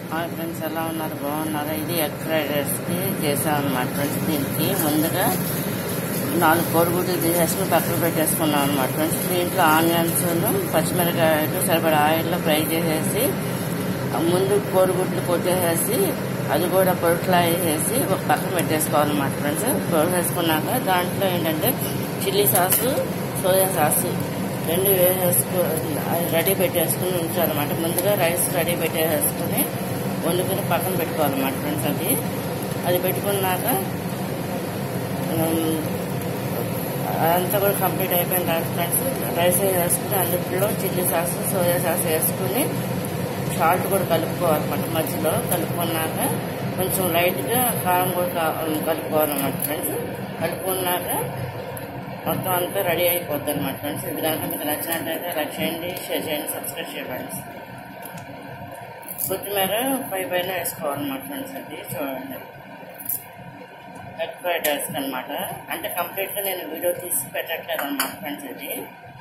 hi friends ఎలా ఉన్నారు బాగున్నారా ఇది ఎగ్ ఫ్రైడ్ రైస్కి చేసాం అనమాట ఫ్రెండ్స్ దీనికి ముందుగా నాలుగు కోడిగుడ్లు తీసేసుకుని పక్కన పెట్టేసుకున్నాం అనమాట ఫ్రెండ్స్ దీంట్లో ఆనియన్స్ పచ్చిమిరకాయలు సరిపడా ఆయిల్లో ఫ్రై చేసేసి ఆ ముందు కోడిగుడ్లు కొట్టేసేసి అది కూడా పొడిట్లా వేసేసి ఒక పక్కన పెట్టేసుకోవాలన్నమాట ఫ్రెండ్స్ వేసుకున్నాక దాంట్లో ఏంటంటే చిల్లీ సాసు సోయా సాసు రెండు వేసేసుకో రెడీ పెట్టేసుకుని ఉంచాలన్నమాట ముందుగా రైస్ రెడీ పెట్టేసుకుని వండుకుని పక్కన పెట్టుకోవాలన్నమాట ఫ్రెండ్స్ అది అది పెట్టుకున్నాక ఉమ్, అదంతా కూడా కంప్లీట్ అయిపోయిన తర్వాత ఫ్రెండ్స్ రైస్ వేసుకుని అందులో చిల్లీ సాస్ సోయా సాస్ వేసుకుని సాల్ట్ కూడా కలుపుకోవాలన్నమాట మధ్యలో కలుపుకున్నాక కొంచెం లైట్గా కారం కూడా కా- కలుపుకోవాలన్నమాట ఫ్రెండ్స్ కలుపుకున్నాక మొత్తం అంతా రెడీ అయిపోద్ది అనమాట ఫ్రెండ్స్ ఇది కనుక మీకు నచ్చినట్లయితే లైక్ చేయండి షేర్ చేయండి సబ్స్క్రైబ్ చేయండి ఫ్రెండ్స్ కొత్తిమీర పై పైన వేసుకోవాలన్నమాట ఫ్రెండ్స్ అది చూడండి ఎగ్ ఫ్రైడ్ రైస్ అనమాట అంటే కంప్లీట్గా నేను వీడియో తీసి పెట్టట్లేదు అనమాట ఫ్రెండ్స్ ఇది